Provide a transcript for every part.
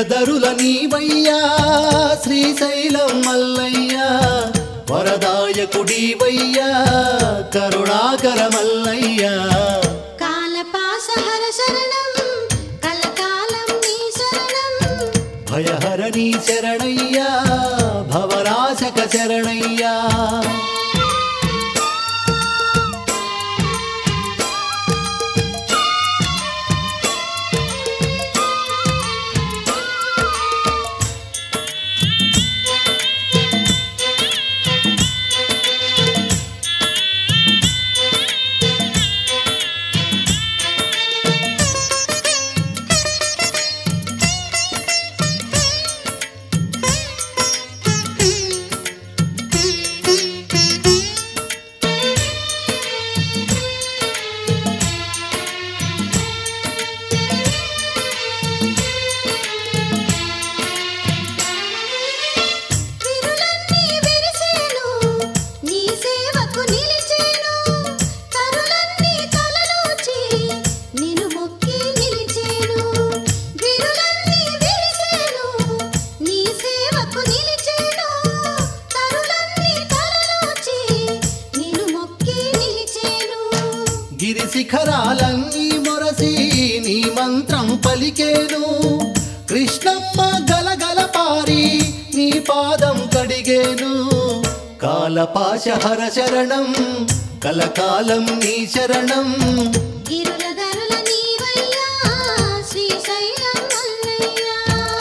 గిరులదరుల నీవయ్యా శ్రీశైలం మల్లయ్యా వరదాయకుడివయ్యా కరుణాకర మల్లయ్యా కాలపాసహర శరణం కలకాలం నీ శరణం భయహరణి శరణయ్యా భవనాశక శరణయ్యా విరులన్నీ విరిసేను నీ సేవకు నిలిచేను కరులన్నీ తలలోచి నిన్ను మొక్కి నిలిచేను విరులన్నీ విరిసేను నీ సేవకు నిలిచేను కరులన్నీ తలలోచి నిన్ను మొక్కి నిలిచేను గిరి శిఖరాలన్నీ మొరసి నీ మంత్రం పలికేను కృష్ణమ్మ గలగల పారి నీ పాదం కడిగేను కాలపాశహర శరణం కలకాలం నీ శరణం గిరుల ధరుల నీవయ్యా శ్రీశైలం మల్లయ్యా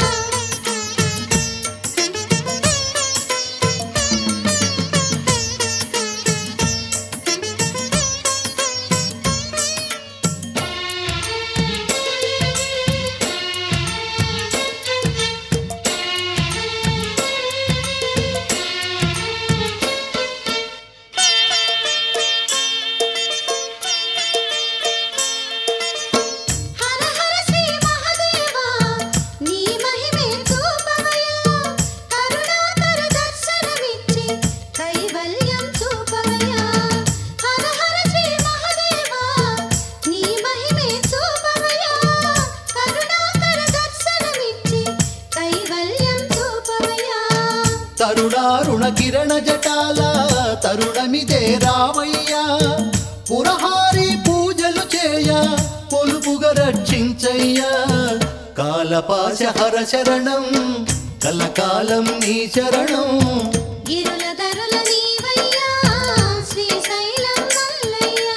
హర హర శ్రీ మహాదేవా నీ మహిమే చూపవయ్యా కరుణాకర దర్శనమిచ్చి కైవల్యం చూపవయ్యా హర హర శ్రీ మహాదేవా నీ మహిమే చూపవయ్యా కరుణాకర దర్శనమిచ్చి కైవల్యం చూపవయ్యా తరుణారుణ కిరణ జటాల తరుణమిదే రావయ్యా పురహారి పూజలు చేయ పొలుపుగా రక్షించయ్యా కాలపాశహర శరణం కలకాలం నీ శరణం గిరుల ధరుల నీవయ్యా శ్రీశైలం మల్లయ్యా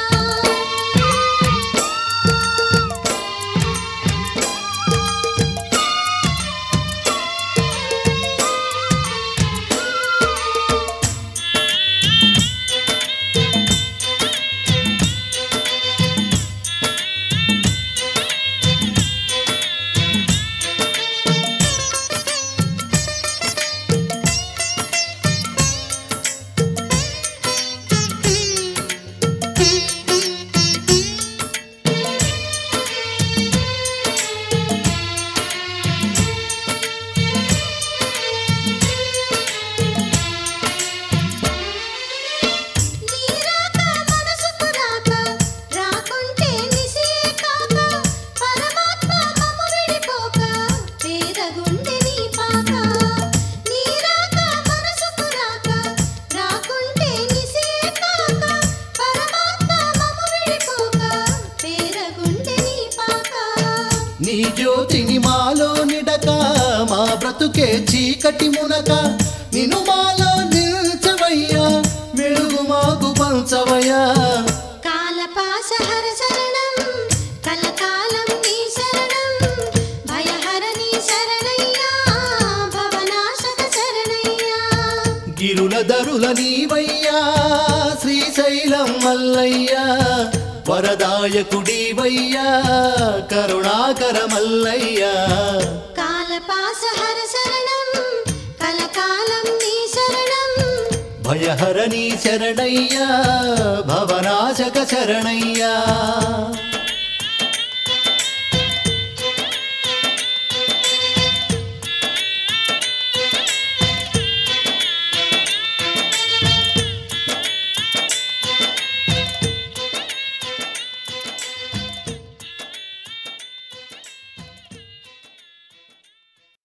నీరాక మనసుకు రాక రాకుంటే నిసే కాక పరమాత్మ మమ్ము విడిపోక పేద గుండె నీ పాక నీరాక మనసుకు రాక రాకుంటే నిసే కాక పరమాత్మ మమ్ము విడిపోక పేద గుండె నీ పాక నీ జ్యోతిని మాలో నిడక మా బ్రతుకే చీకటి మునక నిన్ను మాలో నిల్చవయ్యా వెలుగు మాకు పంచవయ్యా కాలపాసహర శరణం కలకాలం నీ శరణం భయహర నీ శరణయ్యా భవనాశక శరణయ్యా గిరుల దరుల నీవయ్యా శ్రీశైలం మల్లయ్యా వరదాయకుడివయ్యా కరుణాకర మల్లయ్యా కాలపాసహర శరణం కలకాలం నీ శరణం భయహరణి శరణయ్యా భవనాశక శరణయ్యా